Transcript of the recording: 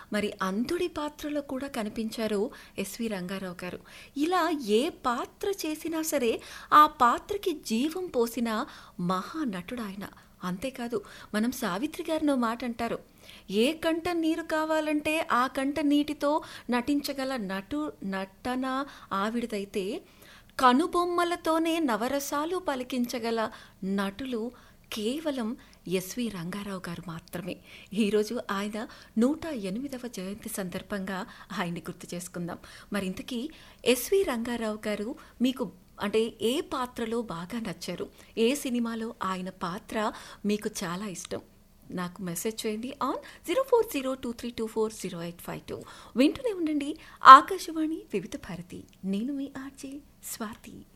మరి అంధుడి పాత్రలో కూడా కనిపించారు ఎస్వి రంగారావు గారు ఇలా ఏ పాత్ర చేసినా సరే ఆ పాత్రకి జీవం పోసిన మహానటుడు ఆయన అంతేకాదు మనం సావిత్రి గారినో మాట అంటారు ఏ కంట నీరు కావాలంటే ఆ కంట నీటితో నటించగల నటు నటన ఆవిడదైతే కనుబొమ్మలతోనే నవరసాలు పలికించగల నటులు కేవలం ఎస్వి రంగారావు గారు మాత్రమే ఈరోజు ఆయన నూట ఎనిమిదవ జయంతి సందర్భంగా ఆయన్ని గుర్తు చేసుకుందాం మరి ఇంతకీ ఎస్వి రంగారావు గారు మీకు అంటే ఏ పాత్రలో బాగా నచ్చారు ఏ సినిమాలో ఆయన పాత్ర మీకు చాలా ఇష్టం నాకు మెసేజ్ చేయండి on zero four zero two three two four zero eight five two వింటూనే ఉండండి ఆకాశవాణి వివిధ భారతి నేను మీ ఆర్జే స్వాతి